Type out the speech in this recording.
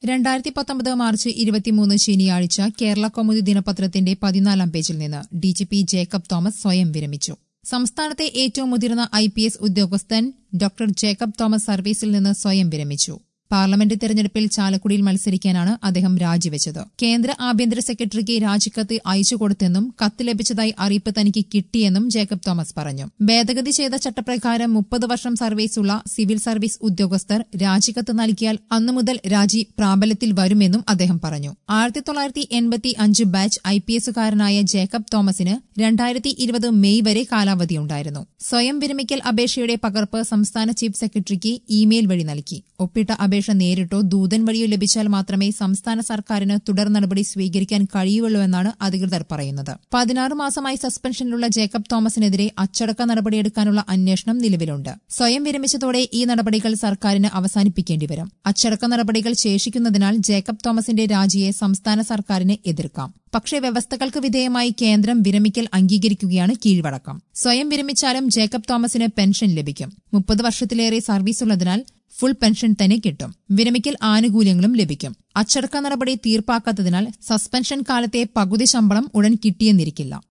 രണ്ടായിരത്തി പത്തൊമ്പത് മാർച്ച് ഇരുപത്തിമൂന്ന് ശനിയാഴ്ച കേരള കൗമുദി ദിനപത്രത്തിന്റെ പതിനാലാം പേജിൽ നിന്ന് D G P Jacob Thomas സ്വയം വിരമിച്ചു സംസ്ഥാനത്തെ ഏറ്റവും മുതിർന്ന ഐ പി എസ് ഉദ്യോഗസ്ഥൻ ഡോക്ടർ ജേക്കബ് തോമസ് സർവീസിൽ നിന്ന് സ്വയം വിരമിച്ചു പാർലമെന്റ് തെരഞ്ഞെടുപ്പിൽ ചാലക്കുടിയിൽ മത്സരിക്കാനാണ് അദ്ദേഹം രാജിവെച്ചത് കേന്ദ്ര ആഭ്യന്തര സെക്രട്ടറിക്ക് രാജിക്കത്ത് അയച്ചുകൊടുത്തെന്നും കത്ത് ലഭിച്ചതായി അറിയിപ്പ് തനിക്ക് കിട്ടിയെന്നും ജേക്കബ് തോമസ് പറഞ്ഞു ഭേദഗതി ചെയ്ത ചട്ടപ്രകാരം മുപ്പത് വർഷം സർവീസുള്ള സിവിൽ സർവീസ് ഉദ്യോഗസ്ഥർ രാജിക്കത്ത് നൽകിയാൽ അന്നു മുതൽ രാജി പ്രാബല്യത്തിൽ വരുമെന്നും അദ്ദേഹം പറഞ്ഞു ആയിരത്തി തൊള്ളായിരത്തി എൺപത്തി അഞ്ച് ബാച്ച് ഐ പി എസുകാരനായ ജേക്കബ് തോമസിന് രണ്ടായിരത്തി ഇരുപത് മെയ് വരെ കാലാവധിയുണ്ടായിരുന്നു സ്വയം വിരമിക്കൽ അപേക്ഷയുടെ പകർപ്പ് സംസ്ഥാന ചീഫ് സെക്രട്ടറിക്ക് ഇമെയിൽ വഴി നൽകി ഒപ്പിട്ട അപേക്ഷ നേരിട്ടോ ദൂതൻ വഴിയോ ലഭിച്ചാൽ മാത്രമേ സംസ്ഥാന സർക്കാരിന് തുടർ നടപടി സ്വീകരിക്കാൻ കഴിയുള്ളൂവെന്നാണ് അധികൃതർ പറയുന്നത് പതിനാറ് മാസമായി സസ്പെൻഷനിലുള്ള ജേക്കബ് തോമസിനെതിരെ അച്ചടക്ക നടപടിയെടുക്കാനുള്ള അന്വേഷണം നിലവിലുണ്ട് സ്വയം വിരമിച്ചതോടെ ഈ നടപടികൾ സർക്കാരിന് അവസാനിപ്പിക്കേണ്ടി വരും അച്ചടക്ക നടപടികൾ ശേഷിക്കുന്നതിനാൽ ജേക്കബ് തോമസിന്റെ രാജിയെ സംസ്ഥാന സർക്കാരിന് എതിർക്കാം പക്ഷേ വ്യവസ്ഥകൾക്ക് വിധേയമായി കേന്ദ്രം വിരമിക്കൽ അംഗീകരിക്കുകയാണ് കീഴ്വഴക്കം സ്വയം വിരമിച്ചാലും ജേക്കബ് തോമസിന് പെൻഷൻ ലഭിക്കും മുപ്പത് വർഷത്തിലേറെ സർവീസുള്ളതിനാൽ ഫുൾ പെൻഷൻ തന്നെ കിട്ടും വിരമിക്കൽ ആനുകൂല്യങ്ങളും ലഭിക്കും അച്ചടക്ക നടപടി തീർപ്പാക്കാത്തതിനാൽ സസ്പെൻഷൻ കാലത്തെ പകുതി ശമ്പളം ഉടൻ കിട്ടിയെന്നിരിക്കില്ല